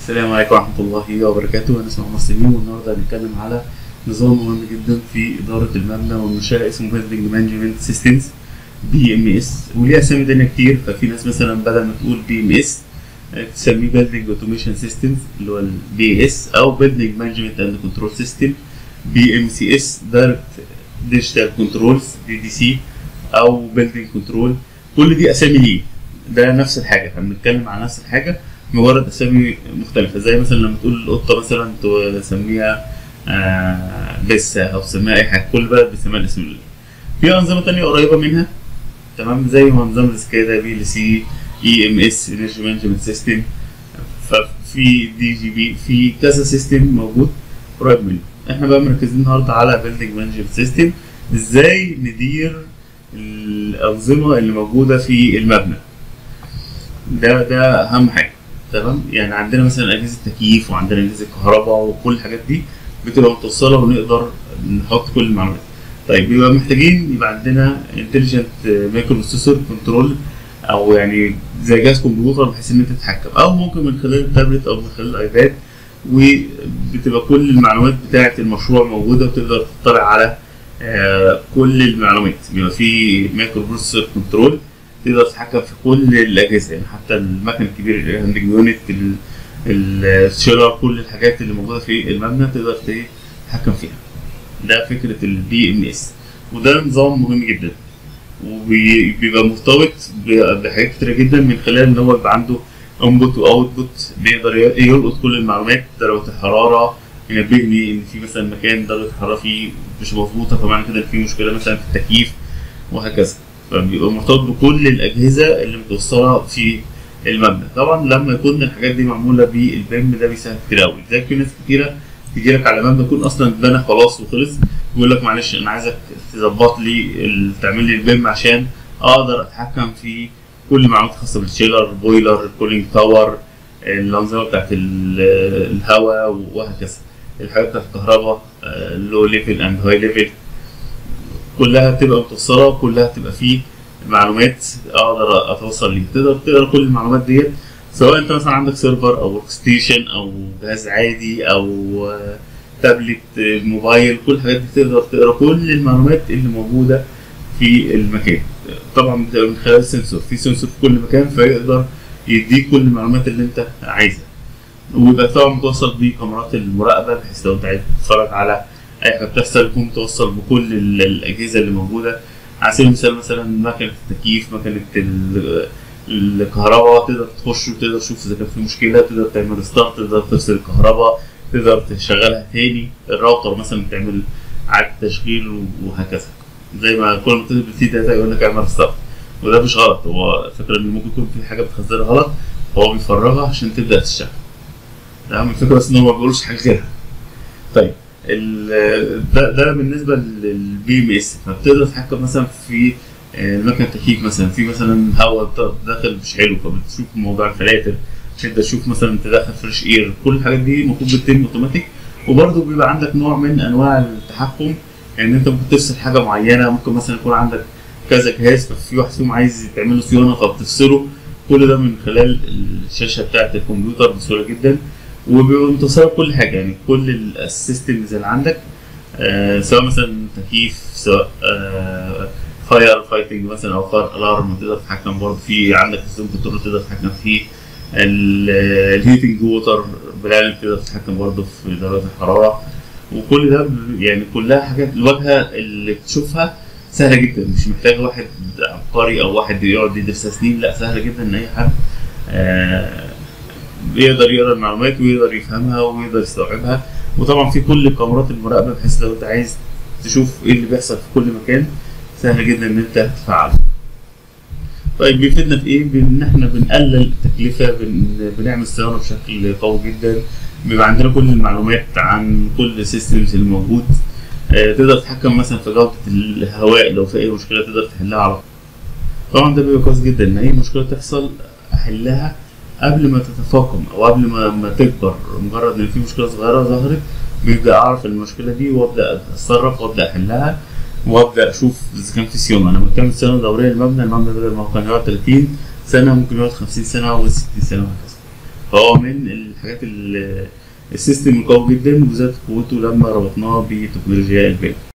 السلام عليكم ورحمة الله وبركاته أنا اسمي محمد سليم والنهاردة هنتكلم على نظام مهم جدا في إدارة المبنى والمنشأة اسمه Building Management Systems بي ام اس وليه أسامي تانية كتير ففي ناس مثلا بدل ما تقول بي ام اس تسميه Building Automation Systems اللي هو البي اس أو Building Management and Control System بي ام سي اس Direct Digital Controls دي دي سي أو Building Control كل دي أسامي ليه ده نفس الحاجة احنا بنتكلم عن نفس الحاجة مجرد اسامي مختلفه زي مثلا لما تقول القطه مثلا تسميها آه بس او تسميها اي حاجه كل بلد بيسميها الاسم اللي في انظمه تانية قريبه منها تمام زي ما نظام السكادا بي ال سي اي ام اس انرجي مانجمنت سيستم ففي دي جي بي في كذا سيستم موجود قريب منه احنا بقى مركزين النهارده على بيلدينج مانجمنت سيستم ازاي ندير الانظمه اللي موجوده في المبنى ده ده اهم حاجه تمام يعني عندنا مثلا اجهزه تكييف وعندنا اجهزه كهرباء وكل الحاجات دي بتبقى متوصله ونقدر نحط كل المعلومات طيب يبقى محتاجين يبقى عندنا انتليجنت مايكرو بروسيسور كنترول او يعني زي جهاز كمبيوتر بحيث ان انت تتحكم او ممكن من خلال التابلت او من خلال الايباد وبتبقى كل المعلومات بتاعه المشروع موجوده وتقدر تطلع على آه كل المعلومات بيبقى في مايكرو بروسيسور كنترول تقدر تتحكم في كل الاجهزه يعني حتى المكن الكبير الهاندنج يونت الشيلر كل الحاجات اللي موجوده في المبنى تقدر تتحكم فيها ده فكره البي ام اس وده نظام مهم جدا وبيبقى مرتبط بحاجات كتيره جدا من خلال ان هو يبقى عنده انبوت واوتبوت بيقدر يلقط كل المعلومات درجه الحراره ينبهني ان في مثلا مكان درجه الحراره فيه مش مظبوطه فمعنى كده ان في مشكله مثلا في التكييف وهكذا فبيبقى مرتبط بكل الاجهزه اللي متوصله في المبنى طبعا لما يكون الحاجات دي معموله بالبيم ده بيسهل كتير قوي زي في ناس كتيره تيجي لك على مبنى يكون اصلا اتبنى خلاص وخلص يقول لك معلش انا عايزك تظبط لي تعمل لي البيم عشان اقدر اتحكم في كل المعلومات الخاصه بالشيلر بويلر الكولينج تاور الانظمه بتاعت الهواء وهكذا الحاجات بتاعت الكهرباء لو ليفل اند هاي ليفل كلها تبقى متوصله كلها تبقى فيه معلومات اقدر اتوصل ليه تقدر تقرا كل المعلومات ديت سواء انت مثلا عندك سيرفر او ورك ستيشن او جهاز عادي او تابلت موبايل كل الحاجات دي تقدر تقرا كل المعلومات اللي موجوده في المكان طبعا بتبقى من خلال السنسور في سنسور في كل مكان فيقدر يديك كل المعلومات اللي انت عايزها ويبقى طبعا متوصل بكاميرات المراقبه بحيث لو انت عايز تتفرج على اي حاجه بتحصل يكون متوصل بكل الاجهزه اللي موجوده على سبيل المثال مثلا مكنه التكييف مكنه الكهرباء تقدر تخش وتقدر تشوف اذا كان في مشكله تقدر تعمل ستارت تقدر تفصل الكهرباء تقدر تشغلها تاني الراوتر مثلا تعمل اعاده تشغيل وهكذا زي ما كل ما تكتب سي داتا يقول لك اعمل ستارت وده مش غلط هو الفكره ان ممكن يكون في حاجه بتخزنها غلط فهو بيفرغها عشان تبدا تشتغل تمام الفكره بس ان هو ما بيقولش حاجه غيرها طيب ده ده بالنسبه للبي ام اس فبتقدر تتحكم مثلا في المكنه التكييف مثلا في مثلا هواء داخل مش حلو فبتشوف موضوع الفلاتر تبدا تشوف مثلا تدخل فريش اير كل الحاجات دي المفروض بتتم اوتوماتيك وبرده بيبقى عندك نوع من انواع التحكم يعني انت ممكن تفصل حاجه معينه ممكن مثلا يكون عندك كذا جهاز ففي واحد فيهم عايز تعمل له صيانه فبتفصله كل ده من خلال الشاشه بتاعه الكمبيوتر بسهوله جدا وبيبقى متصل كل حاجه يعني كل السيستمز اللي عندك آه سواء مثلا تكييف سواء آه فاير فايتنج مثلا او فاير الارم تقدر تتحكم برضه في عندك سيستم كنترول تقدر تتحكم فيه الهيتنج ووتر بلانت تقدر تتحكم برضه في درجه الحراره وكل ده يعني كلها حاجات الواجهه اللي بتشوفها سهله جدا مش محتاج واحد عبقري او واحد يقعد يدرسها سنين لا سهله جدا ان اي حد آه يقدر يقرا المعلومات ويقدر يفهمها ويقدر يستوعبها وطبعا في كل كاميرات المراقبه بحيث لو انت عايز تشوف ايه اللي بيحصل في كل مكان سهل جدا ان انت تفعله طيب بيفيدنا في ايه؟ بان احنا بنقلل التكلفه بن... بنعمل صيانه بشكل قوي جدا بيبقى عندنا كل المعلومات عن كل السيستمز اللي موجود آه تقدر تتحكم مثلا في جوده الهواء لو في اي مشكله تقدر تحلها على طبعا ده بيبقى كويس جدا ان اي مشكله تحصل احلها قبل ما تتفاقم او قبل ما, ما تكبر مجرد ان في مشكله صغيره ظهرت بيبدا اعرف المشكله دي وابدا اتصرف وابدا احلها وابدا اشوف اذا كان في صيانه انا بكمل صيانه دوريه للمبنى المبنى بدل ما هو كان يقعد 30 سنه ممكن يقعد 50 سنه او 60 سنه وهكذا فهو من الحاجات ال- السيستم القوي جدا وزاد قوته لما ربطناه بتكنولوجيا البيم